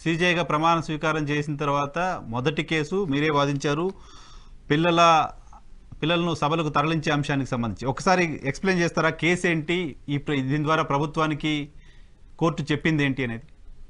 సీజేగా ప్రమాణ స్వీకారం చేసిన తర్వాత మొదటి కేసు మీరే వాదించారు పిల్లల పిల్లలను సభలకు తరలించే అంశానికి సంబంధించి ఒకసారి ఎక్స్ప్లెయిన్ చేస్తారా కేసు ఏంటి ఈ ప్ర- దీని ద్వారా ప్రభుత్వానికి కోర్టు చెప్పింది ఏంటి అనేది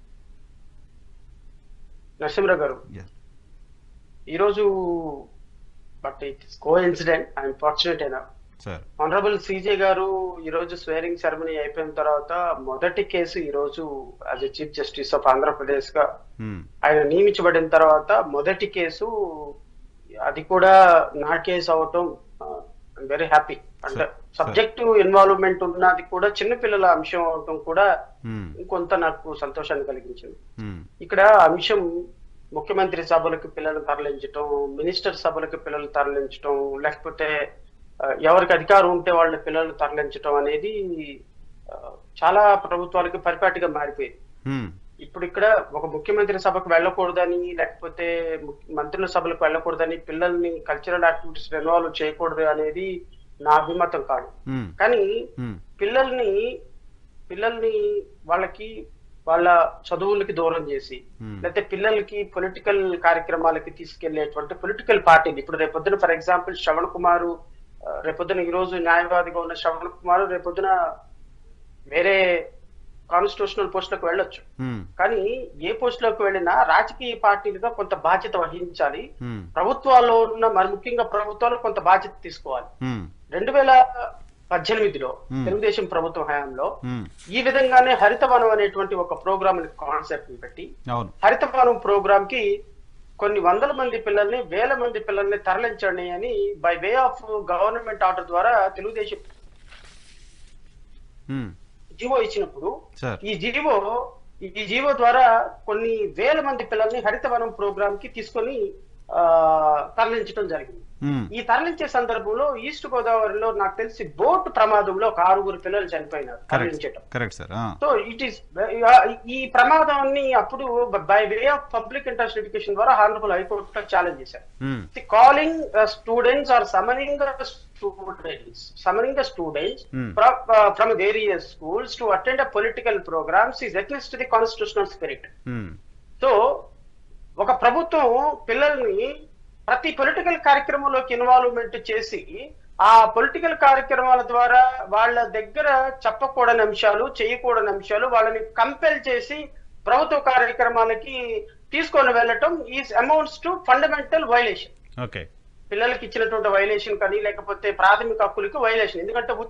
నరసింహరావు గారు Yes. ఈరోజు but it's coincident I'm fortunate అయినా సార్ ఆనరబుల్ సీజే గారు ఈ రోజు స్వేరింగ్ సెరమనీ అయిపోయిన తర్వాత మొదటి కేసు ఈ రోజు as a chief justice of Andhra Pradesh గా మ్మ్. ఆయన నియమించబడిన తర్వాత మొదటి కేసు అది కూడా నా కేసు అవటం వెరీ హ్యాపీ అంటే Sir, sir. సబ్జెక్టు ఇన్వాల్వ్మెంట్ ఉన్నది కూడా చిన్న పిల్లల అంశం అవటం కూడా మ్మ్. కొంత నాకు సంతోషాన్ని కలిగించింది మ్మ్. ఇక్కడ అంశం ముఖ్యమంత్రి సభలకు పిల్లలు తరలించటం మినిస్టర్ సభలకు పిల్లలు తరలించటం లేకపోతే ఆ, ఎవరికి అధికారం ఉంటే వాళ్ళ పిల్లలు తరలించటం అనేది ఆ, చాలా ప్రభుత్వాలకి పరిపాటిగా మారిపోయింది మ్మ్. ఇప్పుడు ఇక్కడ ఒక ముఖ్యమంత్రి సభకు వెళ్ళకూడదని లేకపోతే ము- మంత్రుల సభలకు వెళ్ళకూడదని పిల్లల్ని కల్చరల్ యాక్టివిటీస్ ఇన్వాల్వ్ చేయకూడదు అనేది నా అభిమతం కాదు మ్మ్. కానీ మ్మ్. పిల్లల్ని పిల్లల్ని వాళ్ళకి వాళ్ళ చదువులకి దూరం చేసి Hmm. లేకపోతే పిల్లలకి పొలిటికల్ కార్యక్రమాలకి తీసుకెళ్లేటువంటి పొలిటికల్ పార్టీలు ఇప్పుడు రేపొద్దున ఫర్ ఎగ్జాంపుల్ శ్రవణ్ కుమారు ఆ, రేపొద్దున ఈ రోజు న్యాయవాదిగా ఉన్న శ్రవణ్ కుమారు రేపొద్దున వేరే కాన్స్టిట్యూషనల్ పోస్టులకు వెళ్ళొచ్చు మ్మ్. కానీ ఏ పోస్టులోకి వెళ్ళినా రాజకీయ పార్టీలుగా కొంత బాధ్యత వహించాలి మ్మ్. ప్రభుత్వాల్లో ఉన్న మరి ముఖ్యంగా ప్రభుత్వాలు కొంత బాధ్యత తీసుకోవాలి మ్మ్. రెండు వేల పద్దెనిమిదిలో Hmm. తెలుగుదేశం ప్రభుత్వ హయాంలో మ్మ్. ఈ విధంగానే హరితవనం అనేటువంటి ఒక ప్రోగ్రామ్ కాన్సెప్ట్ పెట్టి అవును హరితవనం ప్రోగ్రామ్ కి కొన్ని వందల మంది పిల్లల్ని వేల మంది పిల్లల్ని తరలించండి అని by way of government order ద్వారా తెలుగుదేశం మ్మ్. జీవో ఇచ్చినప్పుడు సార్ ఈ జీవో ఈ జీవో ద్వారా కొన్ని వేల మంది పిల్లల్ని హరితవనం ప్రోగ్రామ్ కి తీసుకొని ఆ, తరలించడం జరిగింది మ్మ్. ఈ తరలించే సందర్భంలో ఈస్ట్ గోదావరిలో నాకు తెలిసి బోట్ ప్రమాదంలో ఒక ఆరుగురు పిల్లలు చనిపోయినారు తరలించటం కరెక్ట్ సార్ ఆ. సో ఇట్ ఈస్ ఈ ప్రమాదాన్ని అప్పుడు by way of public interest education ద్వారా హానరబుల్ హైకోర్టు ఛాలెంజ్ చేశారు మ్మ్. Calling students or summoning students summoning the students Hmm. From various schools to attend a political programmes is against the constitutional spirit మ్మ్. So ఒక ప్రభుత్వం పిల్లల్ని ప్రతి political కార్యక్రమంలోకి involvement చేసి ఆ పొలిటికల్ కార్యక్రమాల ద్వారా వాళ్ళ దగ్గర చెప్పకూడని అంశాలు చేయకూడని అంశాలు వాళ్ళని కంపెల్ చేసి ప్రభుత్వ కార్యక్రమాలకి తీసుకొని వెళ్ళటం is amounts to fundamental violation okay పిల్లలకి ఇచ్చినటువంటి వైలేషన్ కానీ లేకపోతే ప్రాథమిక హక్కులకి వైలేషన్ ఎందుకంటే ఉ-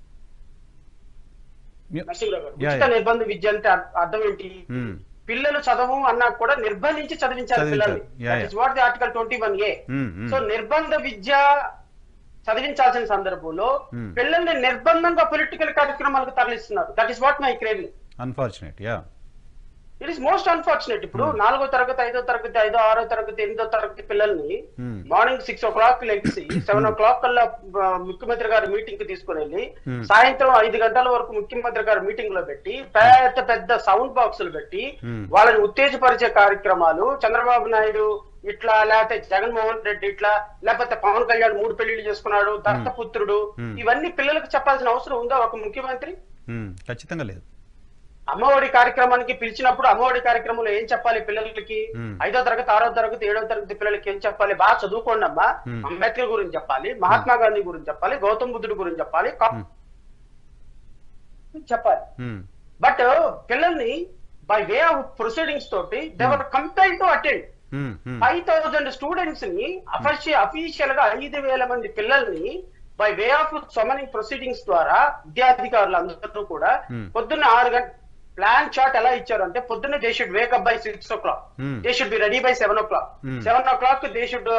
నరసింహరావు గారు, Yeah, ఉచిత yeah. నిర్బంధ విద్య అంటే అర్- అర్థం ఏంటి మ్మ్. పిల్లలు చదవు అన్నా కూడా నిర్బంధించి చదివించాలి చదివించాలి. పిల్లల్ని Yeah, that is what the article twenty one A మ్మ్. మ్మ్. సో నిర్బంధ విద్య చదివించాల్సిన సందర్భంలో Hmm. పిల్లల్ని నిర్బంధంగా పొలిటికల్ కార్యక్రమాలకు తరలిస్తున్నారు that is what my craving unfortunate yeah it is most unfortunate ఇప్పుడు నాలుగో తరగతి ఐదో తరగతి ఐదో ఆరో తరగతి ఎనిమిదో తరగతి పిల్లల్ని Hmm. Morning six o'clock లెగ్సి సెవెన్ ఓ క్లాక్ కల్లా ఆ, ముఖ్యమంత్రి గారు మీటింగ్ కి తీసుకుని వెళ్ళి Hmm. సాయంత్రం ఐదు గంటల వరకు ముఖ్యమంత్రి గారు మీటింగ్ లో పెట్టి పెద్ద పెద్ద సౌండ్ బాక్సులు పెట్టి Hmm. వాళ్ళని ఉత్తేజపరిచే కార్యక్రమాలు చంద్రబాబు నాయుడు ఇట్లా లేకపోతే జగన్మోహన్ రెడ్డి ఇట్లా లేకపోతే పవన్ కళ్యాణ్ మూడు పెళ్లిళ్ళు చేసుకున్నాడు దత్తపుత్రుడు Hmm. ఇవన్నీ పిల్లలకు చెప్పాల్సిన అవసరం ఉందా ఒక ముఖ్యమంత్రి మ్మ్. ఖచ్చితంగా లేదు అమ్మఒడి కార్యక్రమానికి పిలిచినప్పుడు అమ్మఒడి కార్యక్రమంలో ఏం చెప్పాలి పిల్లలకి Hmm. ఐదో తరగతి ఆరో తరగతి ఏడో తరగతి పిల్లలకి ఏం చెప్పాలి బాగా చదువుకోండి అమ్మా Hmm. అంబేద్కర్ గురించి చెప్పాలి మహాత్మా గాంధీ గురించి చెప్పాలి గౌతమ్ బుద్ధుడి గురించి చెప్పాలి కా- Hmm. చెప్పాలి మ్మ్. బట్ పిల్లల్ని బై వే ఆఫ్ ప్రొసీడింగ్స్ తోటి దేవర్ కంపెల్ టు అటెండ్ మ్మ్. మ్మ్. ఫైవ్ థౌజండ్ స్టూడెంట్స్ ని అఫీషియల్ గా ఐదు వేల మంది పిల్లల్ని by way of summoning proceedings ద్వారా విద్యాధికారులు అందరూ కూడా Hmm. పొద్దున్న ఆరు గంట ప్లాన్ చార్ట్ ఎలా ఇచ్చారు అంటే పొద్దున్న they should wake up by six o'clock Hmm. They should be ready by seven o'clock Hmm. Seven o'clock they should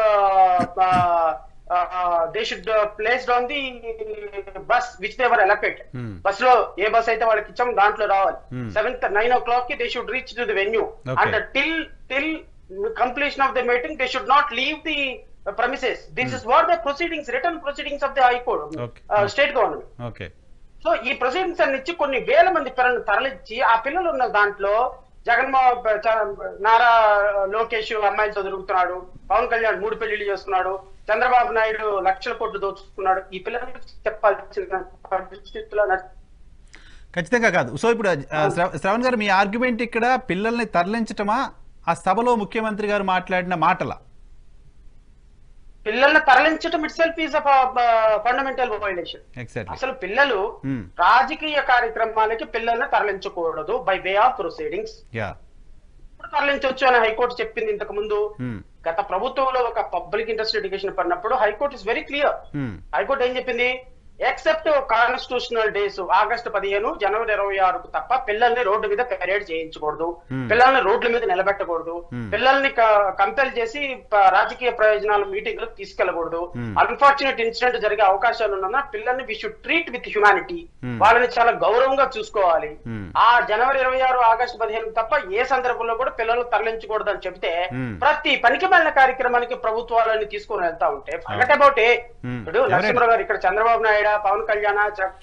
they should placed on the bus which they're elected Hmm. Bus లో ఏ bus అయితే వాళ్ళకి ఇచ్చాం దాంట్లో రావాలి Hmm. Seventh nine o'clock కి they should reach to the venue Okay. And till till completion of the meeting they should not leave the uh, premises this is what the proceedings written proceedings of the high court Okay. uh, state government okay so ఈ proceedings అన్ని ఇచ్చి కొన్ని వేల మంది పిల్లల్ని తరలించి ఆ పిల్లలు ఉన్న దాంట్లో జగన్మోహన్ చ- నారా లోకేష్ అమ్మాయిలు చదువుతున్నాడు పవన్ కళ్యాణ్ మూడు పెళ్లిళ్ళు చేస్తున్నాడు చంద్రబాబు నాయుడు లక్షల కోట్లు దోచుకున్నాడు ఈ పిల్లలకి చెప్పాల్సిన పరిస్థితుల్లో ఖచ్చితంగా కాదు సో ఇప్పుడు ఆ, శ్రవ- శ్రవణ్ గారు మీ ఆర్గ్యుమెంట్ ఇక్కడ పిల్లల్ని తరలించటమా ఆ సభలో ముఖ్యమంత్రి గారు మాట్లాడిన మాటల పిల్లల్ని తరలించడం itself is fundamental violation exactly అసలు పిల్లలు Hmm. రాజకీయ కార్యక్రమాలకి పిల్లల్ని తరలించకూడదు by way of proceedings yeah ఇప్పుడు తరలించవచ్చు అని హైకోర్టు చెప్పింది ఇంతకు ముందు గత ప్రభుత్వంలో ఒక పబ్లిక్ ఇంట్రెస్ట్ ఎడ్యుకేషన్ పడినప్పుడు high court is very clear high court ఏం చెప్పింది ఎక్సెప్ట్ కాన్స్టిట్యూషనల్ డేస్ ఆగస్టు పదిహేను జనవరి ఇరవై ఆరుకు తప్ప పిల్లల్ని రోడ్డు మీద పెరేడ్ చేయించకూడదు Hmm. పిల్లల్ని రోడ్ల మీద నిలబెట్టకూడదు Hmm. పిల్లల్ని కంపెల్ చేసి ప- రాజకీయ ప్రయోజనాల మీటింగ్లకు తీసుకెళ్లకూడదు Hmm. అన్ఫార్చునేట్ ఇన్సిడెంట్ జరిగే అవకాశాలు ఉన్నందున పిల్లల్ని we should treat with humanity Hmm. వాళ్ళని చాలా గౌరవంగా చూసుకోవాలి Hmm. ఆ జనవరి ఇరవై ఆరు ఆగస్టు పదిహేను తప్ప ఏ సందర్భంలో కూడా పిల్లలు తరలించకూడదు అని చెప్తే Hmm. ప్రతి పనికి మాలిన కార్యక్రమానికి ప్రభుత్వాలని తీసుకొని వెళ్తా ఉంటే ఫర్గట్ అబౌట్ ఏ Hmm. ఇప్పుడు ఎవరైనా- నరసింహరావు గారు ఇక్కడ చంద్రబాబు నాయుడు పవన్ కళ్యాణ్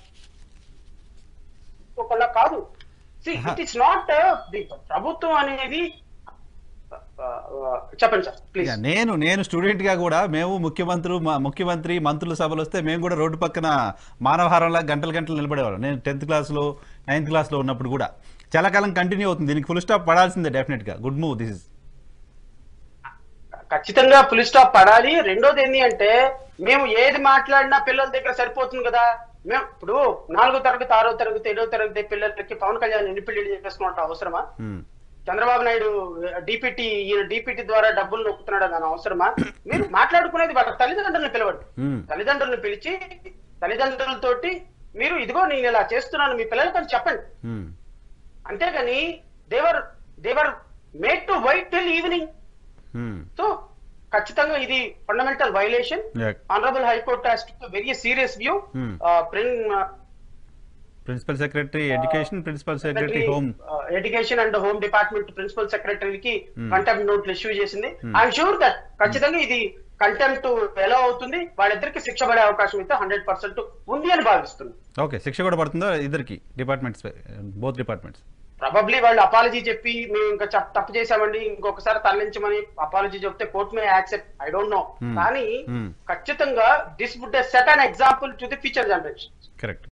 ఒకళ్ళ కాదు ఇట్ ఇస్ నాట్ ప్రభుత్వం అనేది ఆ, ఆ, చెప్పండి సార్ ప్లీజ్ యా, నేను నేను స్టూడెంట్ గా కూడా మేము ముఖ్యమంత్రి మా- ముఖ్యమంత్రి మంత్రుల సభలు వస్తే మేము కూడా రోడ్డు పక్కన మానవహారంలా గంటలు గంటలు నిలబడేవాళ్ళం నేను టెన్త్ క్లాస్లో నైన్త్ క్లాస్లో ఉన్నప్పుడు కూడా చాలా కాలం కంటిన్యూ అవుతుంది దీనికి ఫుల్ స్టాప్ పడాల్సిందే డెఫినెట్ గా గుడ్ మూవ్ దిస్ ఇస్ ఖచ్చితంగా ఫుల్ స్టాప్ పడాలి రెండోది ఏంటి అంటే మేము ఏది మాట్లాడినా పిల్లల దగ్గర సరిపోతుంది కదా మేము ఇప్పుడు నాలుగో తరగతి ఆరో తరగతి ఏడో తరగతి పిల్లలకి పవన్ కళ్యాణ్ ఎన్ని పెళ్లి చేసుకున్నట్టు అవసరమా చంద్రబాబు నాయుడు డిపిటి డిపిటి ద్వారా డబ్బులు నొక్కుతున్నాడు దాని అవసరమా మీరు మాట్లాడుకునేది వాళ్ళ తల్లిదండ్రులను పిలవండి తల్లిదండ్రులను పిలిచి తల్లిదండ్రులతోటి మీరు ఇదిగో నేను ఇలా చేస్తున్నాను మీ పిల్లలకి అని చెప్పండి అంతేగాని they're they're made to wait till evening so ఖచ్చితంగా ఇది fundamental violation honourable high court has very serious view Hmm. Principal secretary education principal secretary home education and home department principal సెక్రటరీకి Hmm. కంటెంప్ట్ నోట్లు ఇష్యూ చేసింది Hmm. I'm sure that ఖచ్చితంగా ఇది contempt ఎలా అవుతుంది వాళ్ళిద్దరికి శిక్ష పడే అవకాశం అయితే హండ్రెడ్ పర్సెంట్ ఉంది అని భావిస్తున్నాను ఓకే శిక్ష కూడా పడుతుందో ఇద్దరికి డిపార్ట్మెంట్స్ బోత్ డిపార్ట్మెంట్స్ ప్రాబబ్లీ వాళ్ళు అపాలజీ చెప్పి మేము ఇంకా చ- తప్పు చేశామండి ఇంకొకసారి తరలించమని అపాలజీ చెప్తే court may accept I don't know Hmm. కానీ Hmm. ఖచ్చితంగా this would set an example to the future generation correct